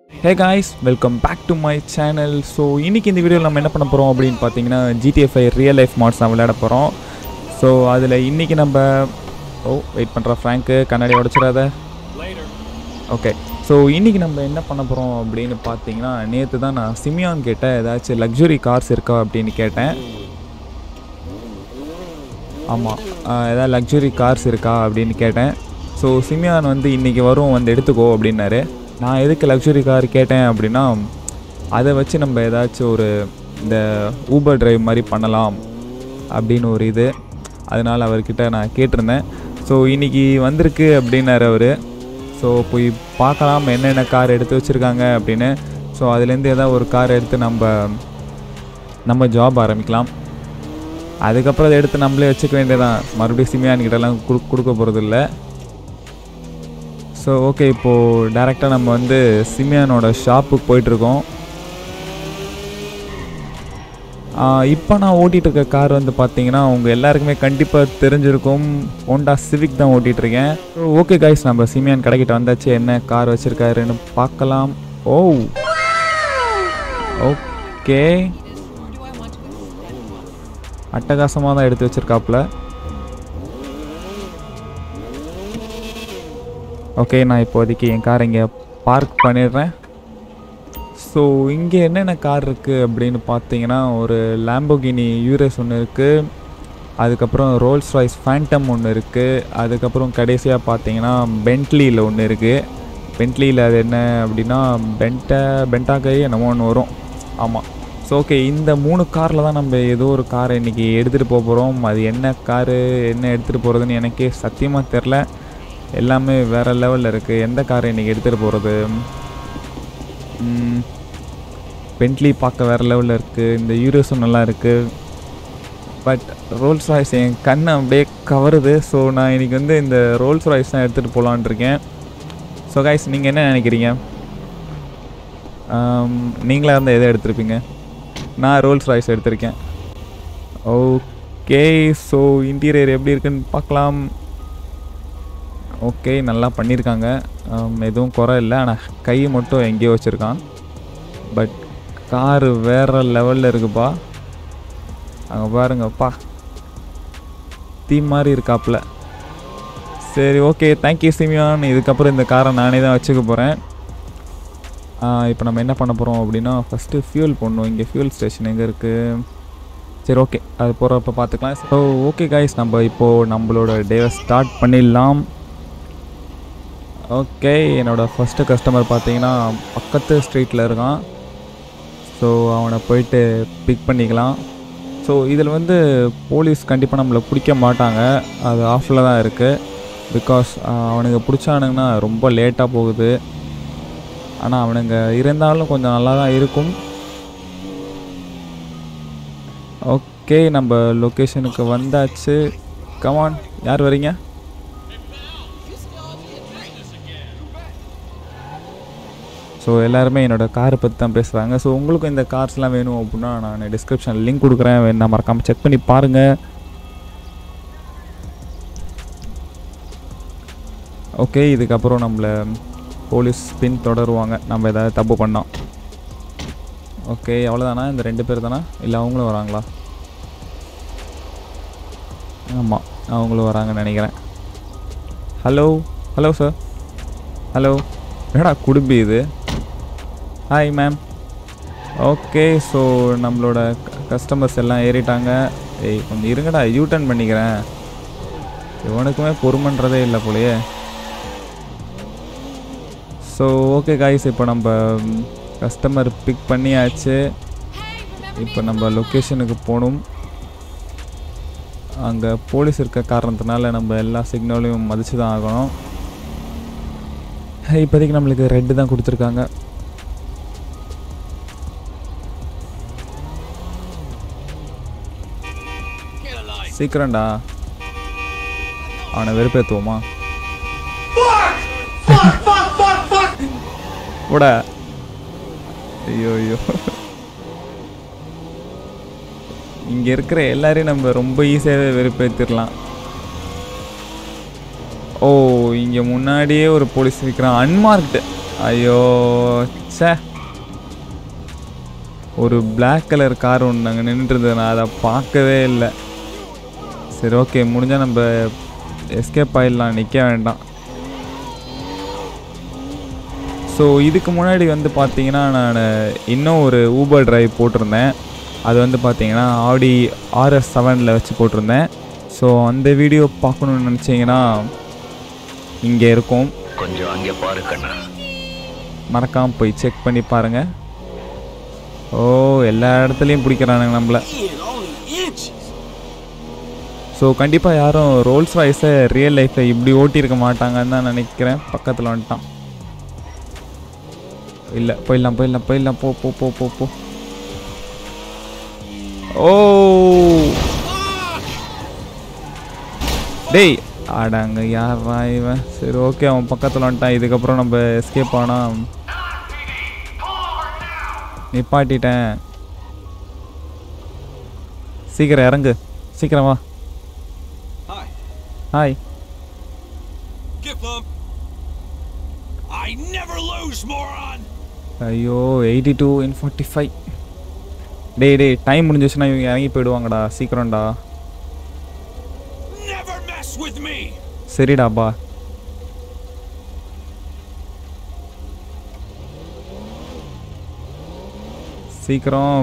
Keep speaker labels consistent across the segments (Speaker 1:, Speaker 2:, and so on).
Speaker 1: Hey guys welcome back to my channel so இன்றைக்கி இந்த வீடியோவில் நம்ம என்ன பண்ண போகிறோம் அப்படின்னு பார்த்தீங்கன்னா ஜிடிஎஃப்ஐ ரியல் லைஃப் மாட்ஸ் நான் விளையாட போகிறோம் ஸோ அதில் இன்றைக்கி நம்ம ஓ வெயிட் பண்ணுற ஃப்ராங்க்கு கண்ணாடி உடச்சிடாத ஓகே ஸோ இன்றைக்கி நம்ம என்ன பண்ண போகிறோம் அப்படின்னு பார்த்தீங்கன்னா நேற்று தான் நான் சிமியான் கிட்ட ஏதாச்சும் லக்ஸுரி கார்ஸ் இருக்கா அப்படின்னு கேட்டேன் ஆமாம் ஏதாவது லக்ஸுரி கார்ஸ் இருக்கா அப்படின்னு கேட்டேன் ஸோ சிமியான் வந்து இன்றைக்கி வரும் வந்து எடுத்துக்கோ அப்படின்னாரு நான் எதுக்கு லக்ஸுரி கார் கேட்டேன் அப்படின்னா அதை வச்சு நம்ம ஏதாச்சும் ஒரு இந்த ஊபர் டிரைவ் மாதிரி பண்ணலாம் அப்படின்னு ஒரு இது அதனால் அவர்கிட்ட நான் கேட்டிருந்தேன் ஸோ இன்றைக்கி வந்திருக்கு அப்படின்னாரு அவர் ஸோ போய் பார்க்கலாம் என்னென்ன கார் எடுத்து வச்சுருக்காங்க அப்படின்னு ஸோ அதுலேருந்து ஏதாவது ஒரு கார் எடுத்து நம்ம நம்ம ஜாப் ஆரம்பிக்கலாம் அதுக்கப்புறம் அதை எடுத்து நம்மளே வச்சுக்க வேண்டியதான் மறுபடியும் சிமியான்கிட்டலாம் கொடு கொடுக்க போகிறது இல்லை ஸோ ஓகே இப்போது டேரெக்டாக நம்ம வந்து சிமியானோட ஷாப்புக்கு போயிட்டுருக்கோம் இப்போ நான் ஓட்டிகிட்டு இருக்க கார் வந்து பார்த்தீங்கன்னா உங்கள் எல்லாருக்குமே கண்டிப்பாக தெரிஞ்சிருக்கும் ஹோண்டா சிவிக் தான் ஓட்டிகிட்டு இருக்கேன் ஸோ ஓகே காய்ஸ் நம்ம சிமியான் கடைக்கிட்ட வந்தாச்சு என்ன கார் வச்சுருக்காருன்னு பார்க்கலாம் ஓ ஓகே அட்டகாசமாக தான் எடுத்து வச்சிருக்காப்புல ஓகே நான் இப்போதைக்கு என் கார் இங்கே பார்க் பண்ணிடுறேன் ஸோ இங்கே என்னென்ன கார் இருக்குது அப்படின்னு பார்த்தீங்கன்னா ஒரு லேம்போகினி யூரஸ் ஒன்று இருக்குது அதுக்கப்புறம் ரோல்ஸ் ராய்ஸ் ஃபேண்டம் ஒன்று இருக்குது அதுக்கப்புறம் கடைசியாக பார்த்தீங்கன்னா பென்ட்லியில் ஒன்று இருக்குது பென்ட்லியில் அது என்ன அப்படின்னா பென்டா பென்டாகை என்னமோ ஒன்று வரும் ஆமாம் ஸோ ஓகே இந்த மூணு காரில் தான் நம்ம ஏதோ ஒரு காரை இன்றைக்கி எடுத்துகிட்டு போக போகிறோம் அது என்ன காரு என்ன எடுத்துகிட்டு போகிறதுன்னு எனக்கே சத்தியமாக தெரில எல்லாமே வேறு லெவலில் இருக்குது எந்த காரை இன்றைக்கி எடுத்துகிட்டு போகிறது பென்ட்லி பார்க்க வேறு லெவலில் இருக்குது இந்த யூரோஸும் நல்லா இருக்குது பட் ரோல்ஸ் ராய்ஸ் என் கண்ணை அப்படியே கவருது ஸோ நான் இன்றைக்கி வந்து இந்த ரோல்ஸ் ராய்ஸ் தான் எடுத்துகிட்டு போகலான் இருக்கேன் ஸோ கைஸ் நீங்கள் என்ன நினைக்கிறீங்க நீங்களாக இருந்தால் எதை எடுத்திருப்பீங்க நான் ரோல்ஸ் ராய்ஸ் எடுத்திருக்கேன் ஓகே ஸோ இன்டீரியர் எப்படி இருக்குன்னு பார்க்கலாம் ஓகே நல்லா பண்ணியிருக்காங்க எதுவும் குறை இல்லை ஆனால் கை மட்டும் எங்கேயோ வச்சுருக்கான் பட் காரு வேறு லெவலில் இருக்குப்பா அங்கே பாருங்கப்பா தீ மாதிரி இருக்காப்புல சரி ஓகே தேங்க்யூ சிமியான் இதுக்கப்புறம் இந்த காரை நானே தான் வச்சுக்க போகிறேன் இப்போ நம்ம என்ன பண்ண போகிறோம் அப்படின்னா ஃபஸ்ட்டு ஃபியூல் போடணும் இங்கே ஃபியூல் ஸ்டேஷன் எங்கே இருக்குது சரி ஓகே அது போகிறப்ப பார்த்துக்கலாம் ஸோ ஓகே காய்ஸ் நம்ம இப்போது நம்மளோட டேவை ஸ்டார்ட் பண்ணிடலாம் ஓகே என்னோடய ஃபஸ்ட்டு கஸ்டமர் பார்த்தீங்கன்னா பக்கத்து ஸ்ட்ரீட்டில் இருக்கான் ஸோ அவனை போயிட்டு பிக் பண்ணிக்கலாம் ஸோ இதில் வந்து போலீஸ் கண்டிப்பாக நம்மளை பிடிக்க மாட்டாங்க அது ஆஃபில் தான் இருக்குது பிகாஸ் அவனுங்க பிடிச்சானுங்கன்னா ரொம்ப லேட்டாக போகுது ஆனால் அவனுங்க இருந்தாலும் கொஞ்சம் நல்லா தான் இருக்கும் ஓகே நம்ம லொக்கேஷனுக்கு வந்தாச்சு கமான் யார் வரீங்க ஸோ எல்லாருமே என்னோடய காரை பற்றி தான் பேசுகிறாங்க ஸோ உங்களுக்கும் இந்த கார்ஸ்லாம் வேணும் அப்படின்னா நான் டிஸ்கிரிப்ஷன் லிங்க் கொடுக்குறேன் வேணா மறக்காமல் செக் பண்ணி பாருங்கள் ஓகே இதுக்கப்புறம் நம்மளை போலீஸ் பின் தொடருவாங்க நம்ம ஏதாவது தப்பு பண்ணோம் ஓகே அவ்வளோதானா இந்த ரெண்டு பேர் தானா இல்லை அவங்களும் வராங்களா ஆமாம் அவங்களும் வராங்கன்னு நினைக்கிறேன் ஹலோ ஹலோ சார் ஹலோ என்னடா குடும்பி இது ஹாய் மேம் ஓகே ஸோ நம்மளோட கஸ்டமர்ஸ் எல்லாம் ஏறிட்டாங்க ஏய் கொஞ்சம் இருங்கடா யூ டர்ன் பண்ணிக்கிறேன் இவனுக்குமே பொறுமன்றதே இல்லை போலையே ஸோ ஓகே காய்ஸ் இப்போ நம்ம கஸ்டமர் பிக் பண்ணியாச்சு இப்போ நம்ம லொக்கேஷனுக்கு போகணும் அங்கே போலீஸ் இருக்க காரணத்தினால நம்ம எல்லா சிக்னலையும் மதித்து தான் ஆகணும் இப்போதைக்கு நம்மளுக்கு ரெட்டு தான் கொடுத்துருக்காங்க சீக்கிரம்டா அவனை வெறுப்பேற்றுவோமா கூட ஐயோ ஐயோ இங்கே இருக்கிற எல்லாரையும் நம்ம ரொம்ப ஈஸியாகவே வெறுப்பேற்றிடலாம் ஓ இங்கே முன்னாடியே ஒரு போலீஸ் நிற்கிறான் அன்மார்க்டு ஐயோ ச்சே ஒரு Black கலர் கார் ஒன்று அங்கே நின்றுட்டு இருந்தது நான் அதை பார்க்கவே இல்லை சரி ஓகே முடிஞ்சால் நம்ம எஸ்கேப் ஆயிடலாம் நிற்க வேண்டாம் ஸோ இதுக்கு முன்னாடி வந்து பார்த்தீங்கன்னா நான் இன்னும் ஒரு ஊபர் டிரைவ் போட்டிருந்தேன் அது வந்து பார்த்தீங்கன்னா ஆடி ஆர்எஸ் செவனில் வச்சு போட்டிருந்தேன் ஸோ அந்த வீடியோ பார்க்கணுன்னு நினச்சிங்கன்னா இங்கே இருக்கும்
Speaker 2: கொஞ்சம் அங்கே பாரு கண்ணா
Speaker 1: மறக்காமல் போய் செக் பண்ணி பாருங்கள் ஓ எல்லா இடத்துலையும் பிடிக்கிறானுங்க நம்மளை ஸோ கண்டிப்பாக யாரும் ரோல்ஸ் ராய்ஸை ரியல் லைஃப்பில் இப்படி ஓட்டியிருக்க மாட்டாங்கன்னு தான் நினைக்கிறேன் பக்கத்தில் வந்துட்டான் இல்லை போயிடலாம் போயிடலாம் போயிடலாம் போ போ போ போ போ ஓ டேய் ஆடாங்க யாரா இவன் சரி ஓகே அவன் பக்கத்தில் வந்துட்டான் இதுக்கப்புறம் நம்ம எஸ்கேப் ஆனால் நிப்பாட்டிட்டேன் சீக்கிரம் இறங்கு சீக்கிரம் வா
Speaker 3: Hi,
Speaker 1: hi
Speaker 3: get bump. I never lose, moron.
Speaker 1: ஐயோ eighty two in forty five டேய் டேய் டைம் முடிஞ்சிச்சுன்னா இவங்க இறங்கி போயிடுவாங்கடா சீக்கிரம்டா
Speaker 3: Never mess with me.
Speaker 1: சரிடா பா சீக்கிரம்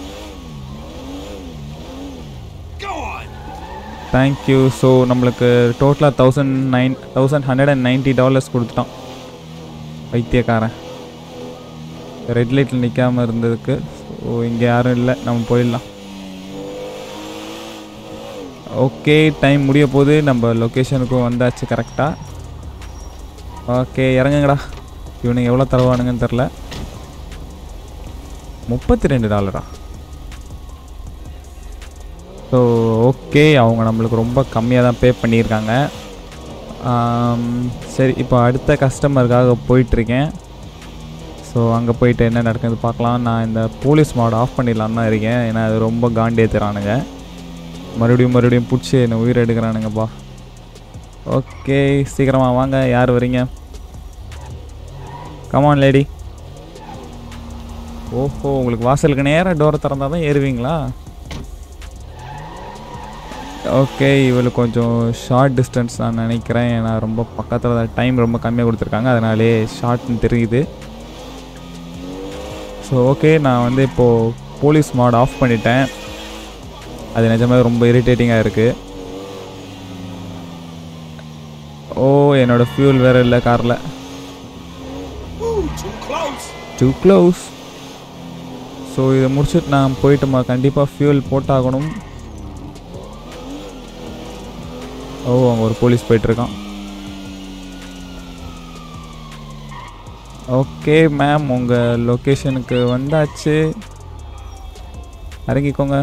Speaker 3: Go on.
Speaker 1: தேங்க்யூ ஸோ நம்மளுக்கு டோட்டலாக thousand nine thousand hundred and ninety dollars கொடுத்துட்டான் வைத்தியக்காரன் ரெட் லைட்டில் நிற்காமல் இருந்ததுக்கு ஸோ இங்கே யாரும் இல்லை நம்ம போயிடலாம் ஓகே டைம் முடிய போது நம்ம லொக்கேஷனுக்கும் வந்தாச்சு கரெக்டாக ஓகே இறங்குங்கடா இவனுங்க எவ்வளோ தருவானுங்கன்னு தெரில முப்பத்தி ரெண்டு டாலரா ஸோ ஓகே அவங்க நம்மளுக்கு ரொம்ப கம்மியாக தான் பே பண்ணியிருக்காங்க ஆம், சரி இப்போ அடுத்த கஸ்டமருக்காக போயிட்டுருக்கேன் ஸோ அங்கே போயிட்டு என்ன நடக்குது பார்க்கலாம் நான் இந்த போலீஸ் மாடு ஆஃப் பண்ணிடலான்னு தான் இருக்கேன் ஏன்னா அது ரொம்ப காண்டேத்துறானுங்க மறுபடியும் மறுபடியும் பிடிச்சி என்னை உயிர் எடுக்கிறானுங்கப்பா ஓகே சீக்கிரமாக வாங்க யார் வரீங்க கமான் லேடி ஓஹோ உங்களுக்கு வாசலுக்கு நேராக டோரை திறந்தால் தான் ஏறுவீங்களா ஓகே இவளுக்கு கொஞ்சம் ஷார்ட் டிஸ்டன்ஸ் நான் நினைக்கிறேன் ஏன்னா ரொம்ப பக்கத்தில் தான் டைம் ரொம்ப கம்மியாக கொடுத்துருக்காங்க அதனாலே ஷார்ட்னு தெரியுது ஸோ ஓகே நான் வந்து இப்போது போலீஸ் மாட் ஆஃப் பண்ணிட்டேன் அது நிஜமாக ரொம்ப இரிட்டேட்டிங்காக இருக்குது ஓ என்னோடய ஃபியூல் வேறு இல்லை காரில்
Speaker 3: Ooh, too close.
Speaker 1: Too close so இதை முடிச்சுட்டு நான் போயிட்டுமா கண்டிப்பாக ஃபியூல் போட்டாகணும் ஓ அங்கே ஒரு போலீஸ் போயிட்டுருக்கான் ஓகே மேம் உங்கள் லொக்கேஷனுக்கு வந்தாச்சு இறங்கிக்கோங்க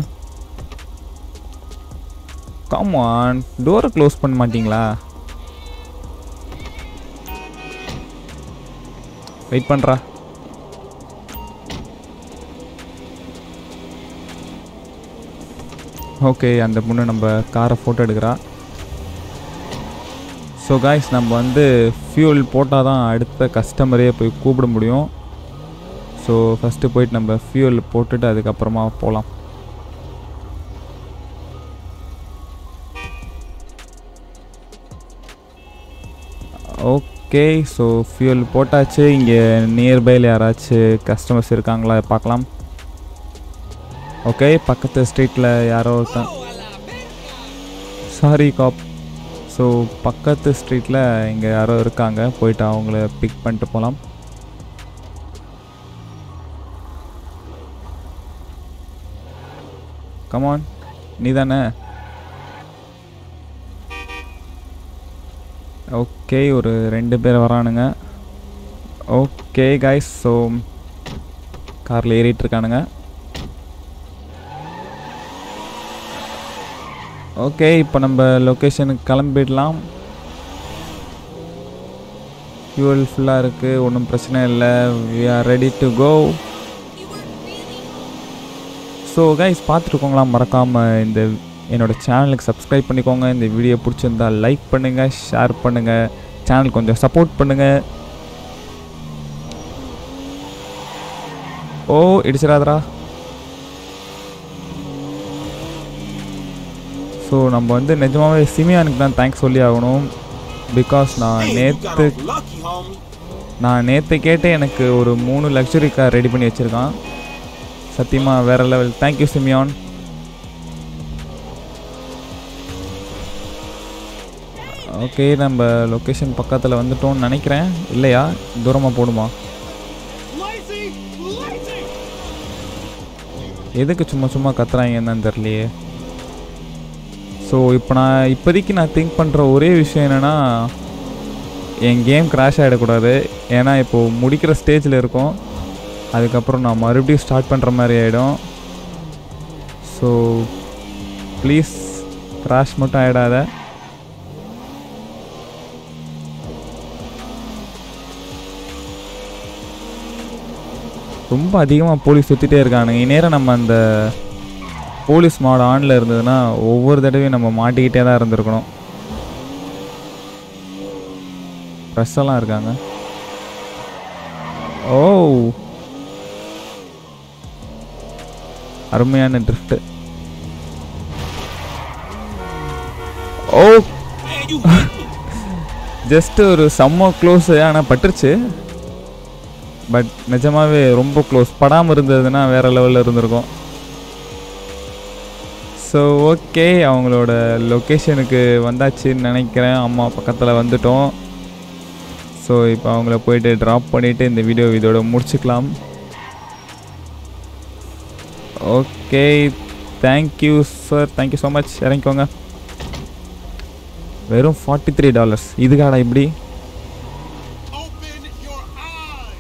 Speaker 1: காமான் டோரை க்ளோஸ் பண்ண மாட்டீங்களா வெயிட் பண்ணுறா ஓகே அந்த பொண்ணு நம்ம காரை ஃபோட்டோ எடுக்கிறா ஸோ காய்ஸ் நம்ம வந்து ஃபியூல் போட்டால் தான் அடுத்த கஸ்டமரே போய் கூப்பிட முடியும் ஸோ ஃபஸ்ட்டு போயிட்டு நம்ம ஃபியூல் போட்டுட்டு அதுக்கப்புறமா போகலாம் ஓகே ஸோ ஃபியூல் போட்டாச்சு இங்கே நியர்பையில் யாராச்சும் கஸ்டமர்ஸ் இருக்காங்களா பார்க்கலாம் ஓகே பக்கத்து ஸ்ட்ரீட்டில் யாரோ ஒருத்தன் சாரி காப் ஸோ பக்கத்து ஸ்ட்ரீட்டில் இங்கே யாரோ இருக்காங்க போயிட்டு அவங்கள பிக் பண்ணிட்டு போகலாம் கமான் நீ தானே ஓகே ஒரு ரெண்டு பேர் வரானுங்க ஓகே கைஸ் ஸோ காரில் ஏறிட்டு இருக்கானுங்க ஓகே இப்போ நம்ம லொக்கேஷனுக்கு கிளம்பிடலாம் ஃபியூல் ஃபுல்லாக இருக்குது ஒன்றும் பிரச்சனை இல்லை we are ready to go so guys பார்த்துருக்கோங்களா மறக்காமல் இந்த என்னோட சேனலுக்கு சப்ஸ்கிரைப் பண்ணிக்கோங்க இந்த வீடியோ பிடிச்சிருந்தா லைக் பண்ணுங்கள் ஷேர் பண்ணுங்கள் சேனல் கொஞ்சம் சப்போர்ட் பண்ணுங்கள் ஓ இடிச்சிடாதடா ஸோ நம்ம வந்து நிஜமாவே சிமியானுக்கு தான் தேங்க்ஸ் சொல்லி ஆகணும் பிகாஸ் நான்
Speaker 3: Man, you got
Speaker 1: நேற்று
Speaker 3: off lucky, homie.
Speaker 1: நான் நேற்று கேட்டு எனக்கு ஒரு மூணு லக்ஸுரி கார் ரெடி பண்ணி வச்சுருக்கான் சத்தியமாக வேறு லெவல் தேங்க்யூ சிமியான் ஓகே நம்ம லொக்கேஷன் பக்கத்தில் வந்துட்டோம்னு நினைக்கிறேன் இல்லையா தூரமாக போடுமா
Speaker 3: Lazy, lazy.
Speaker 1: எதுக்கு சும்மா சும்மா கத்துறாங்கன்னு தெரியலையே ஸோ இப்போ நான் இப்போதைக்கு நான் திங்க் பண்ணுற ஒரே விஷயம் என்னென்னா என் கேம் கிராஷ் ஆகிடக்கூடாது ஏன்னா இப்போது முடிக்கிற ஸ்டேஜில் இருக்கோம் அதுக்கப்புறம் நான் மறுபடியும் ஸ்டார்ட் பண்ணுற மாதிரி ஆகிடும் ஸோ ப்ளீஸ் கிராஷ் மட்டும் ஆகிடாத ரொம்ப அதிகமாக போலீஸ் சுற்றிட்டே இருக்கானுங்க இந்நேரம் நம்ம அந்த போலீஸ் மாடு ஆனில் இருந்ததுன்னா ஒவ்வொரு தடவையும் நம்ம மாட்டிக்கிட்டே தான் இருந்திருக்கணும் ப்ரெஸ் எல்லாம் இருக்காங்க ஓ அருமையான ட்ரிஃப்ட்டு ஓ
Speaker 3: Man, you hit me.
Speaker 1: Just ஒரு செம்ம க்ளோஸ் ஆனால் பட்டுருச்சு பட் நிஜமாவே ரொம்ப க்ளோஸ் படாமல் இருந்ததுன்னா வேற லெவலில் இருந்திருக்கும் ஸோ ஓகே அவங்களோட லொக்கேஷனுக்கு வந்தாச்சுன்னு நினைக்கிறேன் அம்மா பக்கத்தில் வந்துட்டோம் ஸோ இப்போ அவங்கள போயிட்டு ட்ராப் பண்ணிவிட்டு இந்த வீடியோ இதோட முடிச்சுக்கலாம் okay thank you sir thank you so much இறங்கிக்கோங்க வெறும் ஃபார்ட்டி த்ரீ டாலர்ஸ் இதுக்காடா இப்படி
Speaker 3: Open your eyes.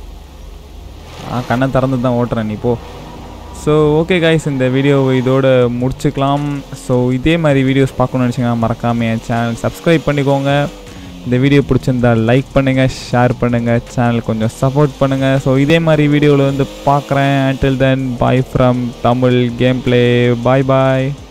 Speaker 1: ஆ கண்ணை திறந்து தான் ஓட்டுறேன் நீ போ ஸோ ஓகே காய்ஸ் இந்த வீடியோவை இதோட முடிச்சுக்கலாம் ஸோ இதே மாதிரி வீடியோஸ் பார்க்கணும்னு நினச்சிங்கன்னா மறக்காமல் என் சேனல் சப்ஸ்கிரைப் பண்ணிக்கோங்க இந்த வீடியோ பிடிச்சிருந்தா லைக் பண்ணுங்கள் ஷேர் பண்ணுங்கள் சேனல் கொஞ்சம் சப்போர்ட் பண்ணுங்கள் ஸோ இதே மாதிரி வீடியோவில் வந்து பார்க்குறேன் until then bye from Tamil gameplay bye bye